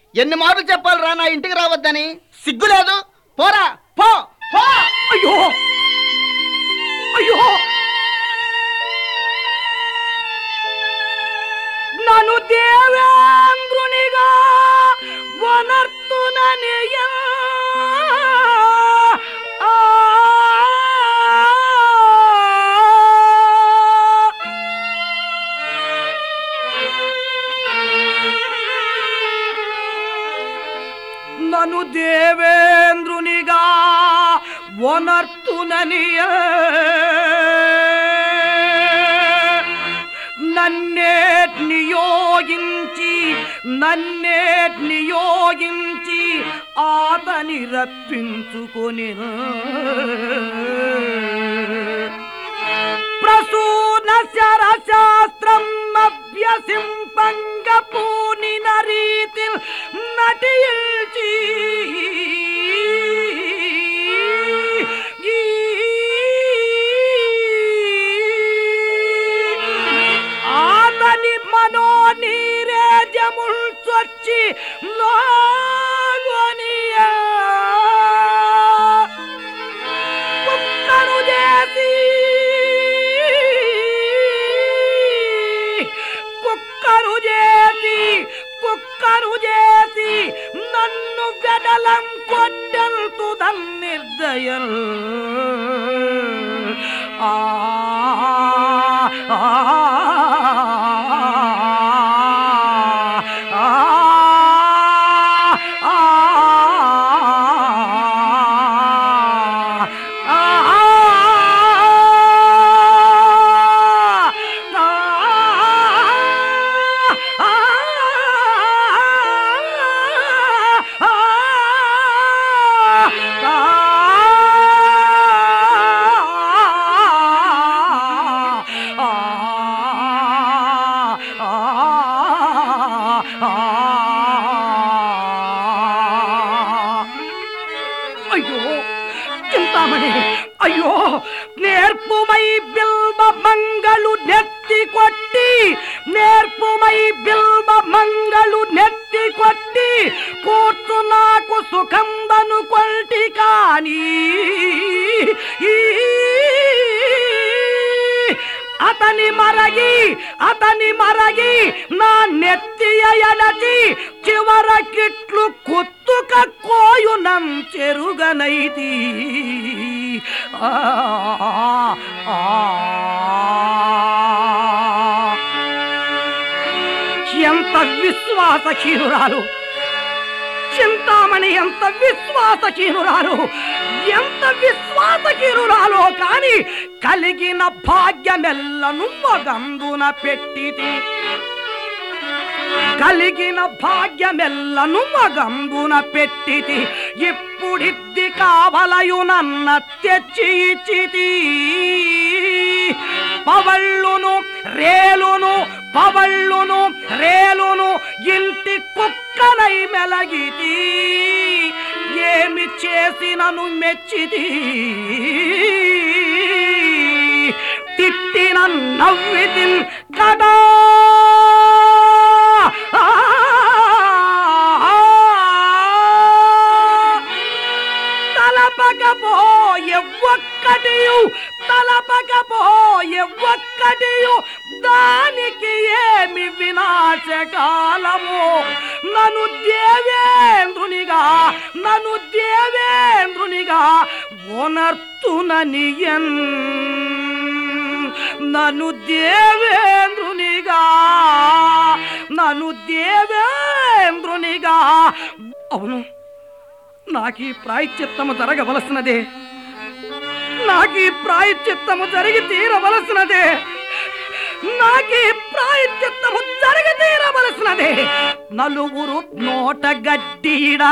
ఎన్ని మాటలు చెప్పాలిరా నా ఇంటికి రావద్దని సిగ్గు లేదు పోరా పో పో అయ్యో అయ్యో నన్ను దేవేంద్రునిగా వనర్తుననియ నన్ను దేవేంద్రునిగా వనర్తుననియ నన్నేట్ నియోగించి నన్నేట్ నియోగించి ఆతని రప్పించుకొని ప్రసూన శరశాస్త్రం అభ్యసింపంగ పూనిన రీతి నటించి ఆతని మనో నీరేజముల్ చొచ్చి లోగొనియా కుక్కను చేసి కుక్కను చేసి కుక్కను చేసి నన్ను గడలం కొట్టల్తుదం నిర్దయం ఆ ఆ, ఆ, ఆ, అయ్యో చింతామణి అయ్యో నేర్పుమై బిల్వ మంగళు నెత్తి కొట్టి నేర్పుమై బిల్వ మంగళు నెత్తి కొట్టి కూర్చు నాకు సుఖంబను కొల్టి కాని అతని మరగి అతని మరగి నా నెత్తియ ఎడచి చివర కిట్లు కుత్తుక కోయునం చెరుగనైతి ఆ, ఆ, ఆ. ఎంత విశ్వాసహీనురాలు చింతామణి ఎంత విశ్వాసహీనురాలు ఎంత విశ్వాసహీనురాలో కాని కలిగిన భాగ్యమెల్లను మగందున పెట్టితి కలిగిన భాగ్యమెల్లను మగంబున పెట్టితి ఇప్పుడిద్ది కావలయునన్న తెచ్చి ఇచ్చితి పవళ్ళును రేలును పవళ్ళును రేలును ఇంటి కుక్కనై మెలగితి ఏమి చేసినను మెచ్చితి తిట్టిన నవ్వితి కదా తలపకపోయే ఒక్కటియు తలపకపోయే ఒక్కటియు దానికి ఏమి వినాశకాలము నన్ను దేవేంద్రునిగా నన్ను దేవేంద్రునిగా ఉనర్తుననియన్ నన్ను దేవేంద్రునిగా నన్ను దేవేంద్రునిగా అవును నాకు ఈ ప్రాయశ్చిత్తము జరగవలసినదే నాకు ఈ ప్రాయశ్చిత్తము జరిగి తీరవలసినదే నాకు ఈ ప్రాయశ్చిత్తము జరిగి తీరవలసినదే నలుగురు నోట గడ్డీడ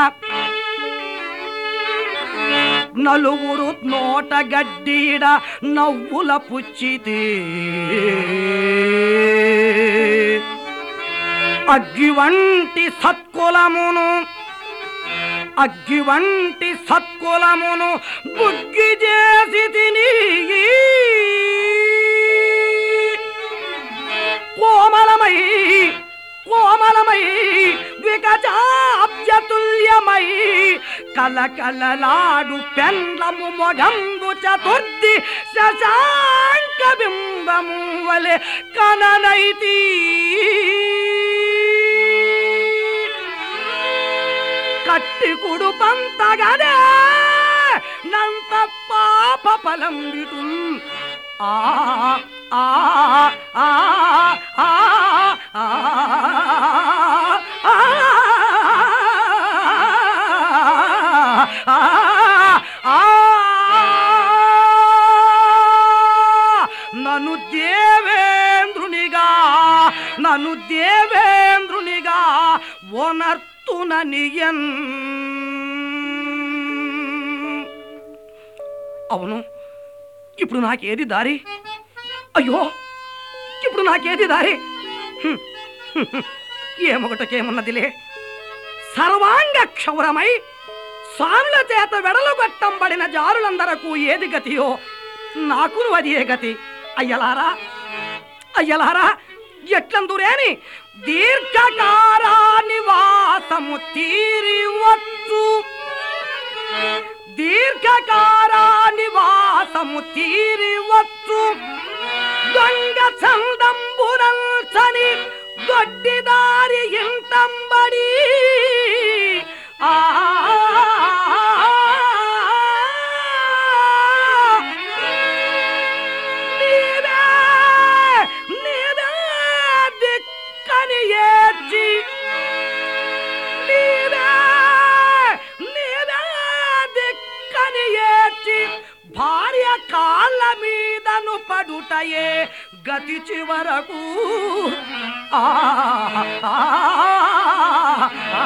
నలుగురు నోట గడ్డీడ నవ్వుల పుచ్చితే అగ్గి వంటి సత్కులమును అగ్గి వంటి సత్కులమును బుగ్గి చేసి తిని కోమలమై కోమలమై వికచాభ్య కలకలలాడు పెండ్లము మొగంబు చతుర్థి శశాంక బింబము వలె కననైతి కట్టి కుడు పంతగదే నంత పాప ఫలం విటు ఆ ఆ ఆ ఆ ఆ నన్ను దేవేంద్రునిగా నన్ను దేవేంద్రునిగా ఓనర్తుననియన్ అవును ఇప్పుడు నాకేది దారి అయ్యో ఇప్పుడు నాకేది దారి హ్మ్. ఏమొకటకేమున్నదిలే సర్వాంగ క్షౌరమై స్వాముల చేత వెడలుగట్టంబడిన జారులందరకు ఏది గతియో నాకును అది ఏ గతి అయ్యలారా అయ్యలారా ఎట్లందురేని దీర్ఘకారా నివాసము తీరివచ్చు దీర్ఘకారా నివాసము తీరివచ్చు దొంగ చందంబురల్చని దొడ్డిదారి ఇంటంబడి ఆ నీవే నీవే దిక్కని ఏడ్చి నీవే నీవే దిక్కని ఏడ్చి భార్య కాళ్ళ మీదను పడుటయే గతి చివరకు ఆ ఆ, ఆ,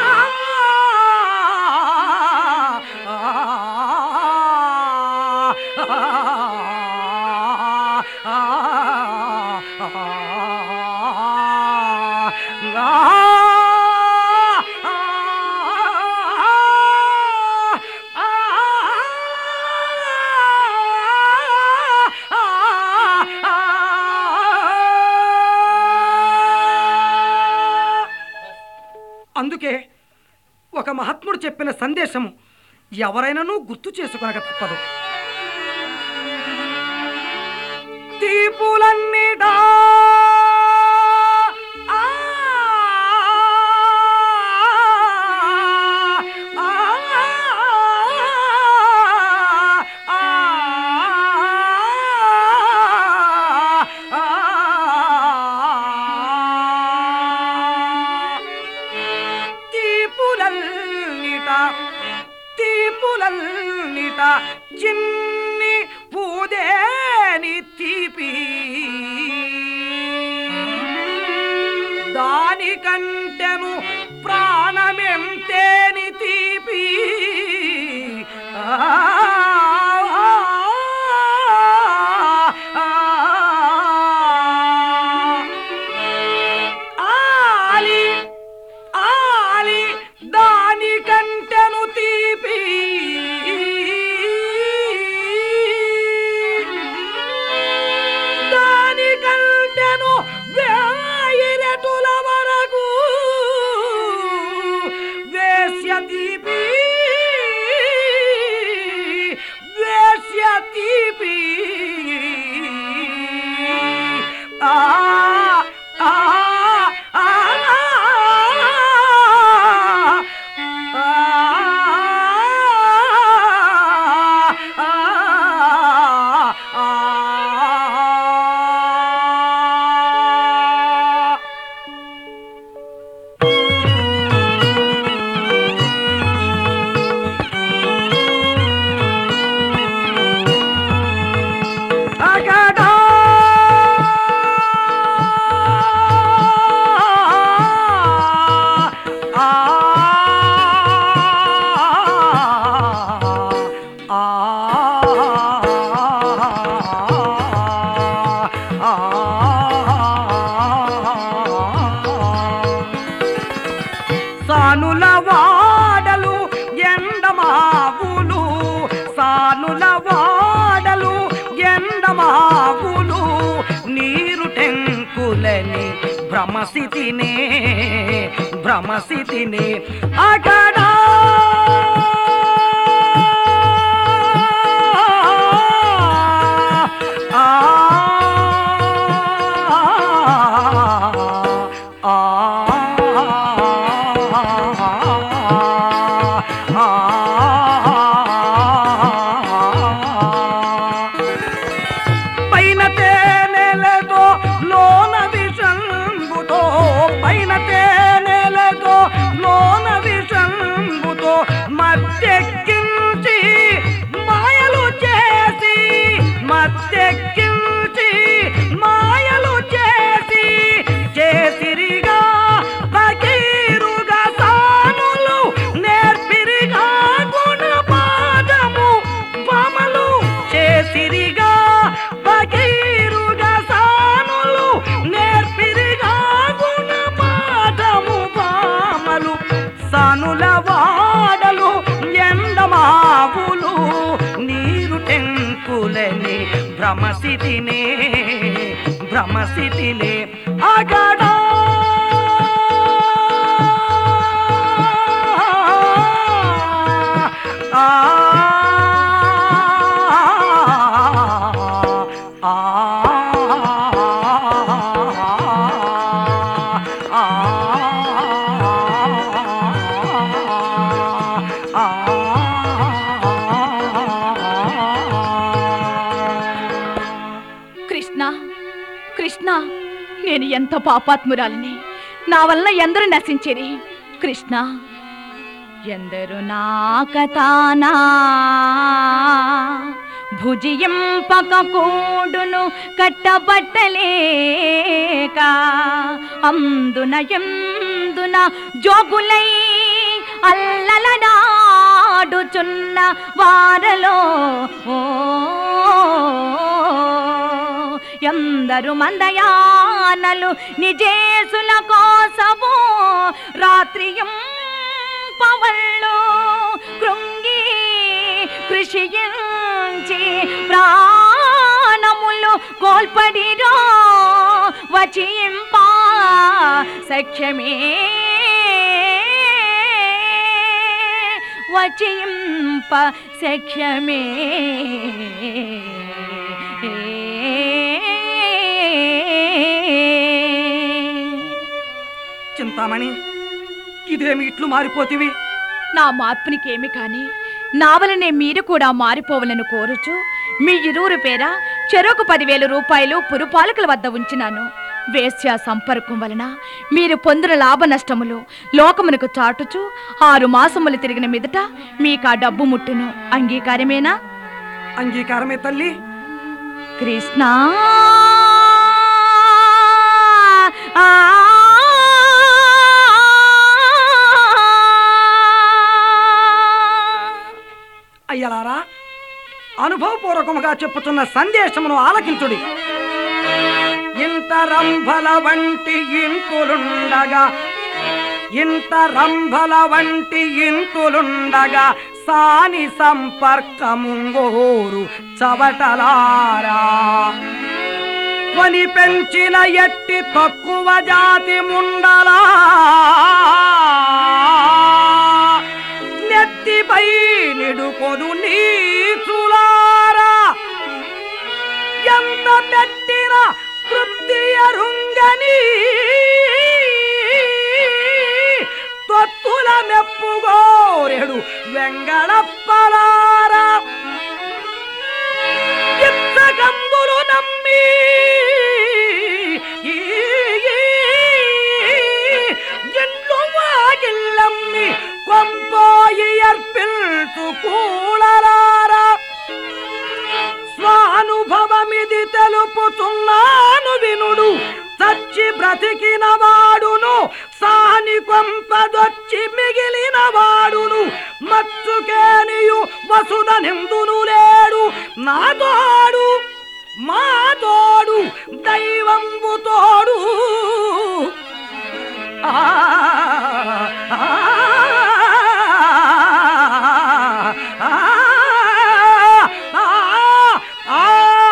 అందుకే ఒక మహాత్ముడు చెప్పిన సందేశము ఎవరైనాను గుర్తు చేసుకొనక తప్పదు తీపులన్నిటా ఆ, ఆ, ఆ, ఆ. తీపులల్నిట తీపులల్నిట చిన్ని పూదేని తీపి దానికంటెను ప్రాణమెంతేని తీపి ఆ, ఆలి ఆలి దానికంటెను తీపి దానికంటెను వేయిరెటుల వరకు వేశ్య తీపి వేశ్య తీపి ఆ ఆ ఆ అగడా సానుల వాడలు ఎండమావులు సానుల వాడలు ఎండమావులు నీరు టెంకులని భ్రమసితినే భ్రమసితినే అగడా సనుల వాడలు ఎండమావులు నీరు టెంకులని భ్రమసితినే భ్రమసితిలే అగడా ఆ ఆ కృష్ణ కృష్ణ నేను ఎంత పాపాత్మురాలిని నా వల్ల ఎందరు నశించిరి కృష్ణ ఎందరు నాకతానా భుజింపక కూడును కట్టబట్టలేక అందున ఎందున జోగులై అల్లలనాడుచున్న వారలో ఓ ఎందరు మందయానలు నిజేసుల కోసము రాత్రియం పవళ్ళు కృంగి కృషించి ప్రాణములు కోల్పడిరో వచింప సఖ్యమే వచింప సఖ్యమే చింతామణి ఇదేమి ఇట్లు మారిపోతివి నా మార్పునికేమి కాని నా వలనే మీరు కూడా మారిపోవాలని కోరుచు మీ ఇరువురు పేర చెరకు పదివేల రూపాయలు పురుపాలకుల వద్ద ఉంచినాను వేశ్య సంపర్కం వలన మీరు పొందిన లాభ నష్టములు లోకమునకు చాటుచు ఆరు మాసములు తిరిగిన మీదట మీకు ఆ డబ్బు ముట్టును అంగీకారమేనా అంగీకారమే తల్లి కృష్ణ ఆ అయ్యలారా అనుభవపూర్వకముగా చెప్పుతున్న సందేశమును ఆలకించుడి ఇంత రంభల వంటి ఇంతులుండగా ఇంత రంభల వంటి ఇంతులుండగా సాని సంపర్కముంగోరు చవటలారా కొని పెంచిన ఎట్టి తక్కువ జాతి ముండలా నెత్తిపై నిడుకొను నీచులారా ఎంత పెట్టిన తృప్తి అరుంగని తొత్తుల మెప్పుగోరెడు వెంగళప్పలారా ఇంతకంబులు నమ్మి ఎండ్లు వాగిల్లమ్మి కొంపోయి అర్పిల్తు కూళరారా స్వానుభవమిది తెలుపుతున్నాను వినుడు చచ్చి బ్రతికిన వాడును సాని కొంపదొచ్చి మిగిలిన వాడును మచ్చుకేనియు వసుద నిందును లేడు నా తోడు మా తోడు దైవంబు తోడు ఆ ఆ, ఆ, ఆ, ఆ,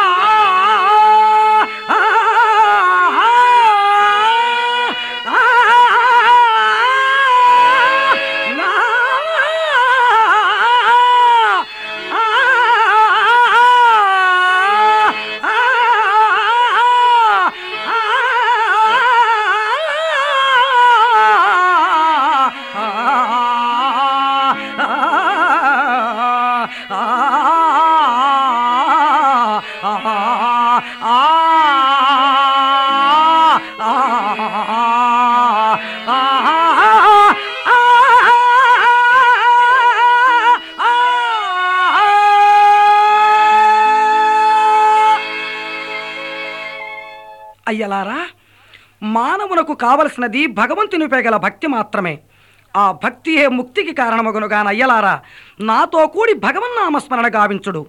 అయ్యలారా మానవునకు కావలసినది భగవంతునిపై గల భక్తి మాత్రమే ఆ భక్తియే ముక్తికి కారణమగునుగా అయ్యలారా నాతో కూడి భగవన్నామస్మరణ గావించుడు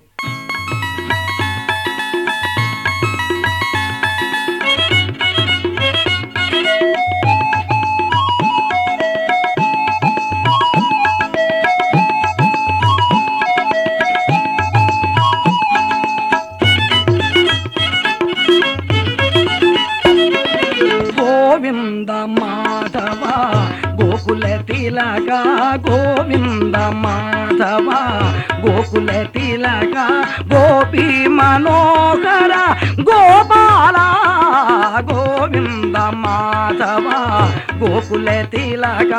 గోకుల తిలక గోవింద మాధవ గోకుల తిలక గోపీ మనోహర గోపాల గోవింద మాధవ గోకుల తిలక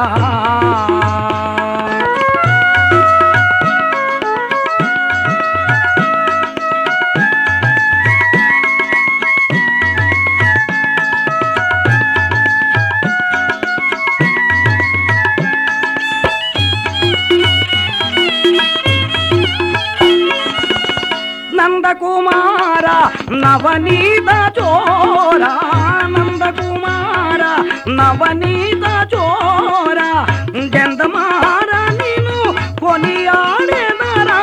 నందకుమార నవనీత చోర నందకుమార నవనీత చోర గంధమార నిను కొనియాడెదరా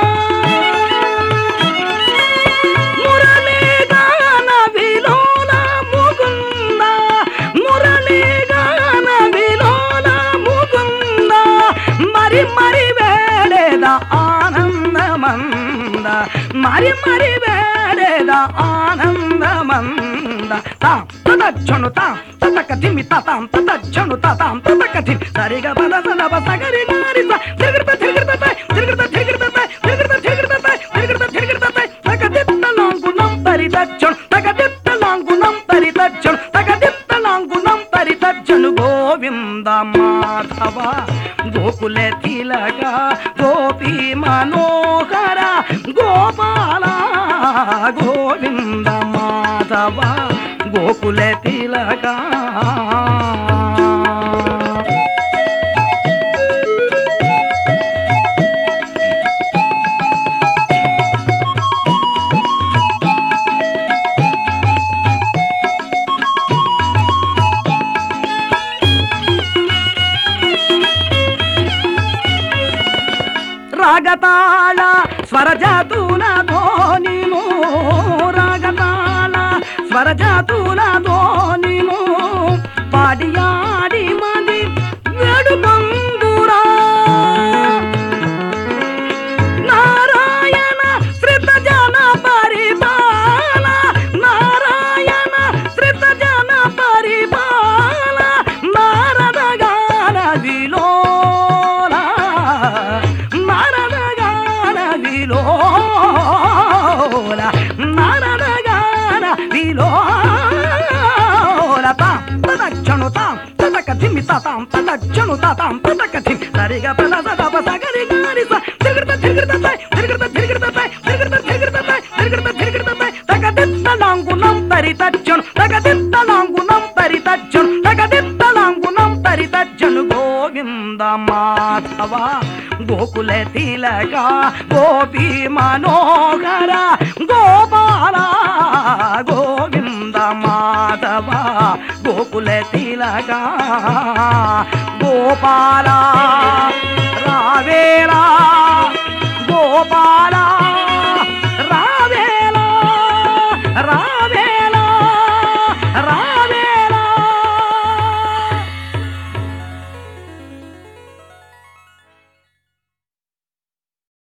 మురళీగాన విలోల ముకుంద మురళీగాన విలోల ముకుంద మరి మరి వేడేద ఆనందమంద మరి మరి వేడేద ఆనందమంద తాం తదచ్చను తాం తతక తిమి తాతాం తదచ్చను తాతాం తతక తిమి సరిగ పద సదప సగరి నారి స తిరిగిడత తిరిగిడత తిరిగిడత తిరిగిడత తిరిగిడత తిరిగిడత తిరిగిడత తిరిగిడత తక తిత్త లాంగుణం పరితచ్చను తక తిత్త లాంగుణం పరితచ్చను తక తిత్త లాంగుణం పరితచ్చను గోవింద మాధవ గోకుల తిలక గోపీ మనోహర గోపాల గోవింద మాధవ గోకుల తిలక రాగతాళ స్వరజాతుల ధ్వనిము రాగతాళ స్వరజాతుల ధ్వనిము పాడియాడి మది వేడుకందురా నారాయణ శ్రిత జన పరిపాల నారాయణ శ్రిత జన పరిపాల నారద గాన విలోల నారద గాన విలోల నారద గాన విలోల తాం తదచ్చను తాం తదక ధిమి తాతాం తదచ్చను తాతాం తదక ధిమి సరిగ పద సదప సగరి గారి స తిరిగిడత తిరిగిడత తై తిరిగిడత తిరిగిడత తై తిరిగిడత తిరిగిడత తై తిరిగిడత తిరిగిడత తై తగ దిత్త లాంగుణం తరితచ్చను తగ దిత్త లాంగుణం తరితచ్చను తగ దిత్త లాంగుణం తరితచ్చను గోవింద మాధవ గోకుల తిలక గోపీ మనోహర గోపాల గోవింద మాధవ గోకుల తిలక గోపాల రావేలా